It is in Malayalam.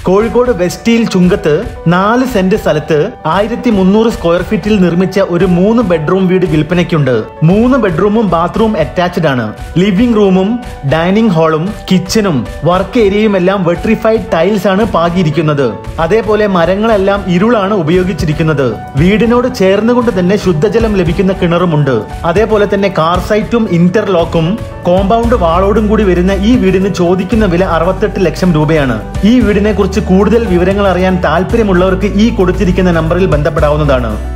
കോഴിക്കോട് വെസ്റ്റിയിൽ ചുങ്കത്ത് നാല് സെന്റ് സ്ഥലത്ത് ആയിരത്തി മുന്നൂറ് സ്ക്വയർ ഫീറ്റിൽ നിർമ്മിച്ച ഒരു മൂന്ന് ബെഡ്റൂം വീട് വിൽപ്പനയ്ക്കുണ്ട് മൂന്ന് ബെഡ്റൂമും ബാത്റൂം അറ്റാച്ച്ഡ് ആണ് ലിവിംഗ് റൂമും ഡൈനിങ് ഹാളും കിച്ചണും വർക്ക് ഏരിയയും എല്ലാം വെട്രിഫൈഡ് ടൈൽസ് ആണ് പാകിയിരിക്കുന്നത് അതേപോലെ മരങ്ങളെല്ലാം ഇരുളാണ് ഉപയോഗിച്ചിരിക്കുന്നത് വീടിനോട് ചേർന്നുകൊണ്ട് തന്നെ ശുദ്ധജലം ലഭിക്കുന്ന കിണറുമുണ്ട് അതേപോലെ തന്നെ കാർ സൈറ്റും ഇന്റർലോക്കും കോമ്പൗണ്ട് വാളോടും കൂടി വരുന്ന ഈ വീടിന് ചോദിക്കുന്ന വില അറുപത്തെട്ട് ലക്ഷം രൂപയാണ് ഈ വീടിനെ കുറിച്ച് കൂടുതൽ വിവരങ്ങൾ അറിയാൻ താല്പര്യമുള്ളവർക്ക് ഈ കൊടുത്തിരിക്കുന്ന നമ്പറിൽ ബന്ധപ്പെടാവുന്നതാണ്